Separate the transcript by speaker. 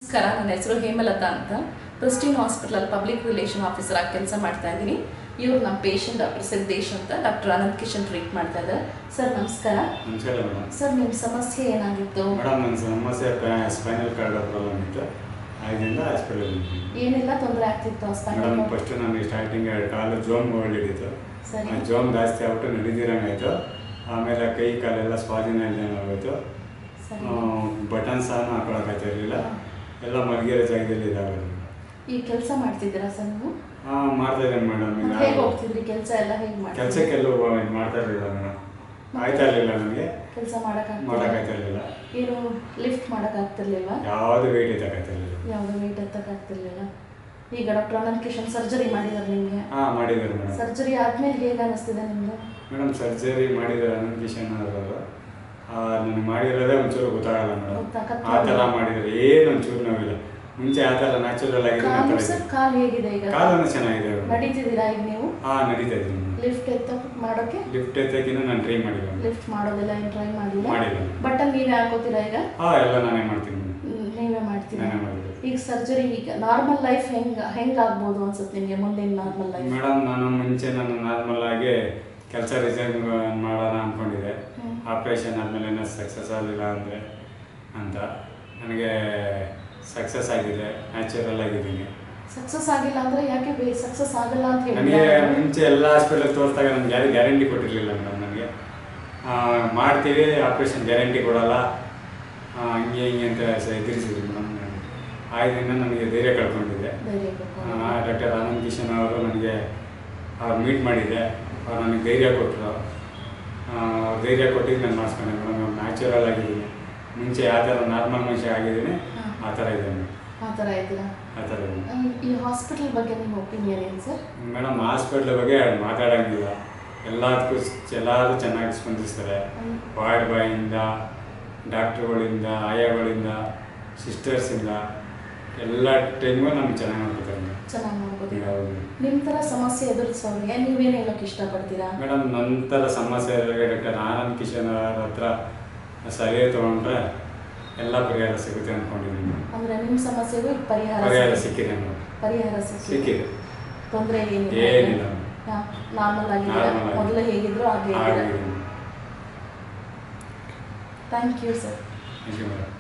Speaker 1: ನಮಸ್ಕಾರ ನನ್ನ ಹೆಸರು ಹೇಮಲತಾ ಅಂತ Pristine hospital public relation officer ಆಗಿ ಕೆಲಸ ಮಾಡ್ತಾ ಇದ್ದೀನಿ ಇವ್ರು ನಮ್ಮ ಪೇಷಂಟ್ ಡಾಕ್ಟರ್ ಸಿದ್ದೇಶ್ ಅಂತ ಡಾಕ್ಟರ್ ಅನಂತ್ ಕಿಶನ್ ಟ್ರೀಟ್ ಮಾಡ್ತಾ ಇದ್ದಾರೆ ಸರ್ ನಮಸ್ಕಾರ
Speaker 2: ನಮಸ್ಕಾರ ಮೇಡಮ್
Speaker 1: ಸರ್ ನಿಮ್ಮ ಸಮಸ್ಯೆ ಏನಾಗಿತ್ತು
Speaker 2: ಮೇಡಮ್ ನನ್ನ ಸಮಸ್ಯೆ ಸ್ಪೈನಲ್ ಕಾರ್ಡ್ ಪ್ರಾಬ್ಲಮ್ ಇತ್ತು ಅದರಿಂದ ಹಾಸ್ಪಿಟಲ್
Speaker 1: ಏನೆಲ್ಲ ತೊಂದರೆ ಆಗ್ತಿತ್ತು ಸ್ಪೈನಲ್
Speaker 2: ಮೇಡಮ್ ಫಸ್ಟ್ ನನಗೆ ಸ್ಟಾರ್ಟಿಂಗ್ ಎರಡು ಕಾಲು ಜೋಮ್ ಹೊಳ್ಳಿಡಿತ್ತು
Speaker 1: ಸರಿ
Speaker 2: ಆ ಜೋಮ್ ಜಾಸ್ತಿ ಆಗ್ಬಿಟ್ಟು ನಡಿದಿರಂಗಾಯ್ತು ಆಮೇಲೆ ಕೈ ಕಾಲೆಲ್ಲ ಸ್ವಾಧೀನ ಇಲ್ದಂಗೆ ಆಗೋಯ್ತು
Speaker 1: ಸರಿ
Speaker 2: ಬಟನ್ ಸಹ ಹಾಕೊಳಕ್ಕಾಗ್ತಾ ಇರಲಿಲ್ಲ
Speaker 1: ಹಾ.
Speaker 2: ಎಲ್ಲ ಮಲಗಿರೋ ಜಾಗದಲ್ಲಿ ಇದಾಗೋದು
Speaker 1: ಈ ಕೆಲಸ ಮಾಡ್ತಿದ್ದೀರಾ ಸರ್ ನೀವು
Speaker 2: ಹಾಂ ಮಾಡ್ತಾ ಇದ್ದೇನೆ ಮೇಡಮ್ ಈಗ
Speaker 1: ಹೇಗೆ ಹೋಗ್ತಿದ್ರಿ ಕೆಲಸ ಎಲ್ಲ ಹೇಗೆ ಮಾಡ್ತಿದ್ರಿ
Speaker 2: ಕೆಲಸಕ್ಕೆಲ್ಲೂ ಮಾಡ್ತಾ ಇರಲಿಲ್ಲ ಮೇಡಮ್ ಆಯ್ತಾ ಇರಲಿಲ್ಲ ನನಗೆ
Speaker 1: ಕೆಲಸ ಮಾಡೋಕ್ಕಾಗ್ತಿಲ್ಲ
Speaker 2: ಮಾಡೋಕ್ಕಾಗ್ತಾ ಇರಲಿಲ್ಲ
Speaker 1: ಏನು ಲಿಫ್ಟ್ ಮಾಡೋಕ್ಕಾಗ್ತಿರ್ಲಿಲ್ವಾ
Speaker 2: ಯಾವುದು ವೇಟ್ ಎತ್ತಕ್ಕಾಗ್ತಾ ಇರಲಿಲ್ಲ
Speaker 1: ಯಾವುದೋ ವೆಯ್ಟ್ ಎತ್ತಕ್ಕಾಗ್ತಿರ್ಲಿಲ್ಲ ಈಗ ಡಾಕ್ಟರ್ ಅನಂತ್ ಕಿಶನ್ ಸರ್ಜರಿ ಮಾಡಿದ್ದಾರೆ ನಿಮಗೆ
Speaker 2: ಹಾಂ ಮಾಡಿದ್ದಾರೆ ಮೇಡಮ್
Speaker 1: ಸರ್ಜರಿ ಆದ್ಮೇಲೆ ಹೇಗೆ ಅನಿಸ್ತಿದೆ ನಿಮ್ಗೆ
Speaker 2: ಮೇಡಮ್ ಸರ್ಜರಿ ಮಾಡಿದ್ದಾರೆ ಅನಂತ್ ಕಿಶನ್ ಅವರು ನನಗೆ ಮಾಡಿರೋದೇ ಒಂಚೂರು ಗೊತ್ತಾಗಲ್ಲ ಮೇಡಮ್
Speaker 1: ಗೊತ್ತಾಗತ್ತೆ.
Speaker 2: ಆ ಥರ ಮಾಡಿದ್ದಾರೆ ಏನು ಒಂಚೂರು ನೋವಿಲ್ಲ ಮುಂಚೆ ಆ ಥರ ನ್ಯಾಚುರಲ್ ಆಗಿದೆ ಆ
Speaker 1: ಕಾಲು
Speaker 2: ಥರ
Speaker 1: ಸರ್
Speaker 2: ಇದೆ.
Speaker 1: ಕಾಲು ಹೇಗಿದೆ ಈಗ
Speaker 2: ಕಾಲನ್ನು ಚೆನ್ನಾಗಿದೆ
Speaker 1: ನಡೀತಿದ್ದೀರಾ ಈಗ ನೀವು
Speaker 2: ಹಾಂ ನಡೀತಾ ಇದ್ದೀನಿ
Speaker 1: ಲಿಫ್ಟ್ ಎತ್ತ ಮಾಡೋಕೆ
Speaker 2: ಲಿಫ್ಟ್ ಎತ್ತಕ್ಕಿಂತ ನಾನು ಟ್ರೈ ಮಾಡಿಲ್ಲ
Speaker 1: ಲಿಫ್ಟ್ ಮಾಡೋದೆಲ್ಲ ಏನು ಟ್ರೈ ಮಾಡಿಲ್ಲ
Speaker 2: ಮಾಡಿಲ್ಲ.
Speaker 1: ಬಟನ್ ನೀವೇ ಹಾಕೋತೀರಾ ಈಗ
Speaker 2: ಹಾಂ ಎಲ್ಲ ನಾನೇ ಮಾಡ್ತೀನಿ ಮೇಡಮ್
Speaker 1: ಹ್ಮ್, ನೀವೇ ಮಾಡ್ತೀರಾ
Speaker 2: ನಾನೇ ಮಾಡಿದ್ದು
Speaker 1: ಈಗ ಸರ್ಜರಿ ಈಗ ನಾರ್ಮಲ್ ಲೈಫ್ ಹೆಂಗ್ ಹೆಂಗ್ ಆಗ್ಬೋದು ಅನ್ಸುತ್ತೆ ನಿಮಗೆ ಮುಂದಿನ ನಾರ್ಮಲ್ ಲೈಫ್
Speaker 2: ಮೇಡಮ್ ನಾನು ಮುಂಚೆ ನಾನು ನಾರ್ಮಲ್ ಆಗಿ ಕೆಲಸ ರಿಸೈನ್ ಮಾಡೋಣ ಅಂದ್ಕೊಂಡಿದ್ದೆ
Speaker 1: ಹ್ಮ್.
Speaker 2: ಆಪ್ರೇಷನ್ ಆದಮೇಲೆ ಏನೋ ಸಕ್ಸಸ್ ಆಗಲಿಲ್ಲ ಅಂದರೆ ಅಂತ ನನಗೆ ಸಕ್ಸಸ್ ಆಗಿದೆ ನ್ಯಾಚುರಲ್ ಆಗಿದ್ದೀನಿ
Speaker 1: ಸಕ್ಸಸ್ ಆಗಿಲ್ಲ ಅಂದ್ರೆ ಯಾಕೆ ಸಕ್ಸಸ್ ಆಗಲ್ಲ ಅಂತ
Speaker 2: ನನಗೆ
Speaker 1: ಹೇಳಿ
Speaker 2: ಮುಂಚೆ ಎಲ್ಲ ಹಾಸ್ಪಿಟಲ್ ತೋರಿಸಿದಾಗ ನನಗೆ ಯಾರು ಗ್ಯಾರಂಟಿ ಕೊಟ್ಟಿರಲಿಲ್ಲ ಮೇಡಮ್ ನನಗೆ ಆ, ಮಾಡ್ತೀವಿ ಆಪ್ರೇಷನ್ ಗ್ಯಾರಂಟಿ ಕೊಡಲ್ಲ ಆ, ಹಂಗೆ ಹಿಂಗೆ ಅಂತ ಸ- ಎದುರಿಸಿದ್ರು ಮೇಡಮ್ ಆಯ್ದಿಂದ ನನಗೆ ಧೈರ್ಯ ಕಳ್ಕೊಂಡಿದ್ದೆ
Speaker 1: ಧೈರ್ಯ ಬೇಕು.
Speaker 2: ಡಾಕ್ಟರ್ ಆನಂದ್ ಕಿಶನ್ ಅವರು ನನಗೆ ಅವ್ರು ಮೀಟ್ ಮಾಡಿದ್ದೆ ಅವ್ರು ನನಗೆ ಧೈರ್ಯ ಕೊಟ್ಟರು ಅವ್ರು ಧೈರ್ಯ ಕೊಟ್ಟಿದ್ದು ನಾನು ಮಾಡಿಸ್ಕೊಂಡೆ ಮೇಡಮ್ ನ್ಯಾಚುರಲ್ ಆಗಿದ್ದೀನಿ ಮುಂಚೆ ಯಾವ ಥರ ನಾರ್ಮಲ್ ಮನುಷ್ಯ ಆಗಿದ್ದೀನಿ ಆ ಥರ ಇದೆ ಮೇಡಮ್
Speaker 1: ಆ ಥರ ಇದ್ದೀರಾ
Speaker 2: ಆ ಥರ ಇದೆ
Speaker 1: ಹ್ಮ್, ಈ ಹಾಸ್ಪಿಟಲ್ ಬಗ್ಗೆ ನಿಮ್ಮ ಒಪಿನಿಯನ್ ಏನು ಸರ್
Speaker 2: ಮೇಡಮ್ ಹಾಸ್ಪಿಟ್ಲ್ ಬಗ್ಗೆ ಮಾತಾಡೋಂಗಿಲ್ಲ ಎಲ್ಲದಕ್ಕೂ ಎಲ್ಲರೂ ಚೆನ್ನಾಗಿ ಸ್ಪಂದಿಸ್ತಾರೆ
Speaker 1: ಹ್ಮ್.
Speaker 2: ವಾರ್ಡ್ ಬಾಯಿಂದ ಡಾಕ್ಟ್ರುಗಳಿಂದ ಆಯಾಗಳಿಂದ ಸಿಸ್ಟರ್ಸಿಂದ ಎಲ್ಲ ಟೈಮು ನಮ್ಗೆ ಚೆನ್ನಾಗಿ ನೋಡ್ಕೊತಾರೆ ಮೇಡಮ್.
Speaker 1: ಚೆನ್ನಾಗಿ ನೋಡ್ಕೋತೀರಾ
Speaker 2: ಹೌದು
Speaker 1: ನಿಮ್ಮ ಥರ ಸಮಸ್ಯೆ ಎದುರಿಸೋರಿಗೆ ನೀವೇನು ಹೇಳೋಕೆ ಇಷ್ಟಪಡ್ತೀರಾ
Speaker 2: ಮೇಡಮ್ ನಂತರ ಸಮಸ್ಯೆ ಡಾಕ್ಟರ್ ಆನಂದ್ ಕಿಶನ್ ಅವ್ರ ಹತ್ರ ಸಲಹೆ ತೊಗೊಂಡ್ರೆ ಎಲ್ಲ ಪರಿಹಾರ ಸಿಗುತ್ತೆ ಅಂದ್ಕೊಂಡಿದ್ದೀನಿ
Speaker 1: ಅಂದ್ರೆ ನಿಮ್ಮ ಸಮಸ್ಯೆಗೂ ಈಗ ಪರಿಹಾರ
Speaker 2: ಪರಿಹಾರ
Speaker 1: ಸಿಕ್ಕಿದೆ.
Speaker 2: ಸಿಕ್ಕಿದೆ ಮೇಡಮ್
Speaker 1: ಪರಿಹಾರ ಸಿಕ್ಕಿದೆ
Speaker 2: ಸಿಕ್ಕಿದೆ
Speaker 1: ತೊಂದರೆ
Speaker 2: ಏನಿಲ್ಲ
Speaker 1: ಏನಿಲ್ಲ ನಾರ್ಮಲ್ ಆಗಿದ್ದೀರಾ
Speaker 2: Normal ಆಗಿ.
Speaker 1: ಮೊದಲು ಹೇಗಿದ್ರು ಹಾಗೆ ಇದ್ದೀರಾ
Speaker 2: ಆಗಿದೆ
Speaker 1: thank you sir
Speaker 2: thank you madam